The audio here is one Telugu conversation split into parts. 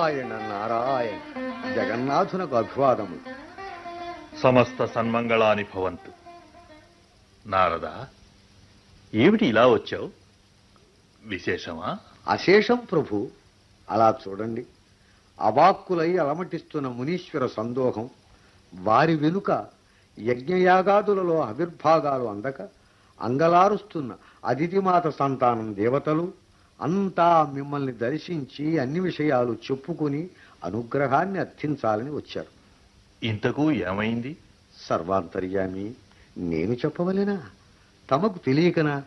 నారాయణ నారాయణ జగన్నాథునకు అభివాదము సమస్త సన్మంగళాని భవంతు నారదా ఏమిటి ఇలా వచ్చావు విశేషమా అశేషం ప్రభు అలా చూడండి అవాక్కులై అలమటిస్తున్న మునీశ్వర సందోహం వారి వెనుక యజ్ఞయాగాదులలో ఆవిర్భాగాలు అందక అంగలారుస్తున్న అదితిమాత సంతానం దేవతలు అంతా మిమ్మల్ని దర్శించి అన్ని విషయాలు చెప్పుకుని అనుగ్రహాన్ని అర్థించాలని వచ్చారు ఇంతకు ఏమైంది సర్వాంతర్యామి నేను చెప్పవలేనా తమకు తెలియకనా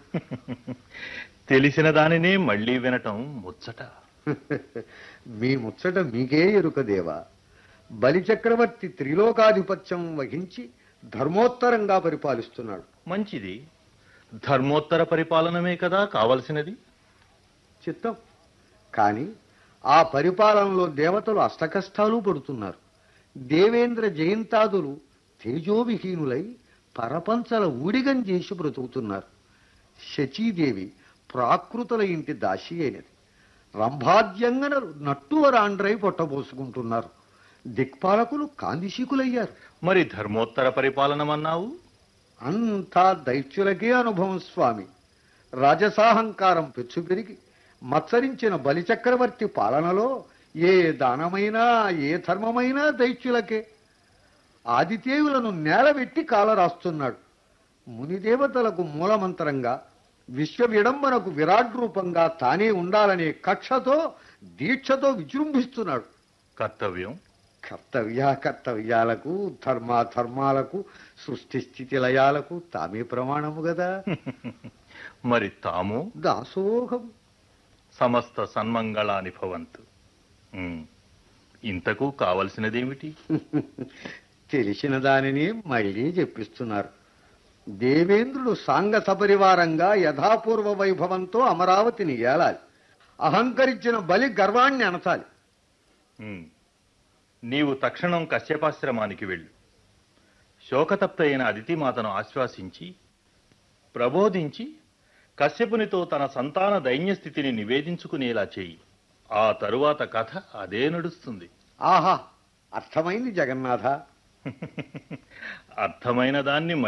తెలిసిన దానినే మళ్ళీ వినటం ముచ్చట మీ ముచ్చట మీకే ఎరుక దేవా బలిచక్రవర్తి త్రిలోకాధిపత్యం వహించి ధర్మోత్తరంగా పరిపాలిస్తున్నాడు మంచిది ధర్మోత్తర పరిపాలనమే కదా కావలసినది చిత్తం కానీ ఆ పరిపాలనలో దేవతలు అష్టకష్టాలు పడుతున్నారు దేవేంద్ర జయంతాదులు తేజోవిహీనులై పరపంచల ఊడిగం చేసి బ్రతుకుతున్నారు శచీదేవి ప్రాకృతుల ఇంటి దాసి అయినది రంభాద్యంగనలు నట్టువరాండ్రై పొట్టబోసుకుంటున్నారు దిక్పాలకులు కాందిశీకులయ్యారు మరి ధర్మోత్తర పరిపాలనమన్నావు అంతా దైత్యులకే అనుభవం స్వామి రాజసాహంకారం పెచ్చు పెరిగి మత్సరించిన బలిచక్రవర్తి పాలనలో ఏ దానమైనా ఏ ధర్మమైనా దైత్యులకే ఆదితేయులను నేలబెట్టి కాలరాస్తున్నాడు మునిదేవతలకు మూలమంతరంగా విశ్వ విడంబనకు విరాట్ రూపంగా తానే ఉండాలనే కక్షతో దీక్షతో విజృంభిస్తున్నాడు కర్తవ్యం కర్తవ్య కర్తవ్యాలకు ధర్మాధర్మాలకు సృష్టి స్థితి లయాలకు తామే ప్రమాణము కదా మరి తాము దాసోహం సమస్త సన్మంగళాని భవంతు ఉమ్, ఇంతకు కావలసినదేమిటి తెలిసిన దానిని మళ్ళీ చెప్పిస్తున్నారు దేవేంద్రుడు సాంగ సపరివారంగా యథాపూర్వ వైభవంతో అమరావతిని ఏలాలి అహంకరించిన బలి గర్వాన్ని అనచాలి ఉమ్, నీవు తక్షణం కశ్యపాశ్రమానికి వెళ్ళు శోకతప్త అయిన అదితిమాతను ఆశ్వాసించి ప్రబోధించి కశ్యపునితో తన సంతాన దైన్యస్థితిని నివేదించుకునేలా చేయి ఆ తరువాత కథ అదే నడుస్తుంది ఆహా అర్థమైంది జగన్నాథ అర్థమైన దాన్ని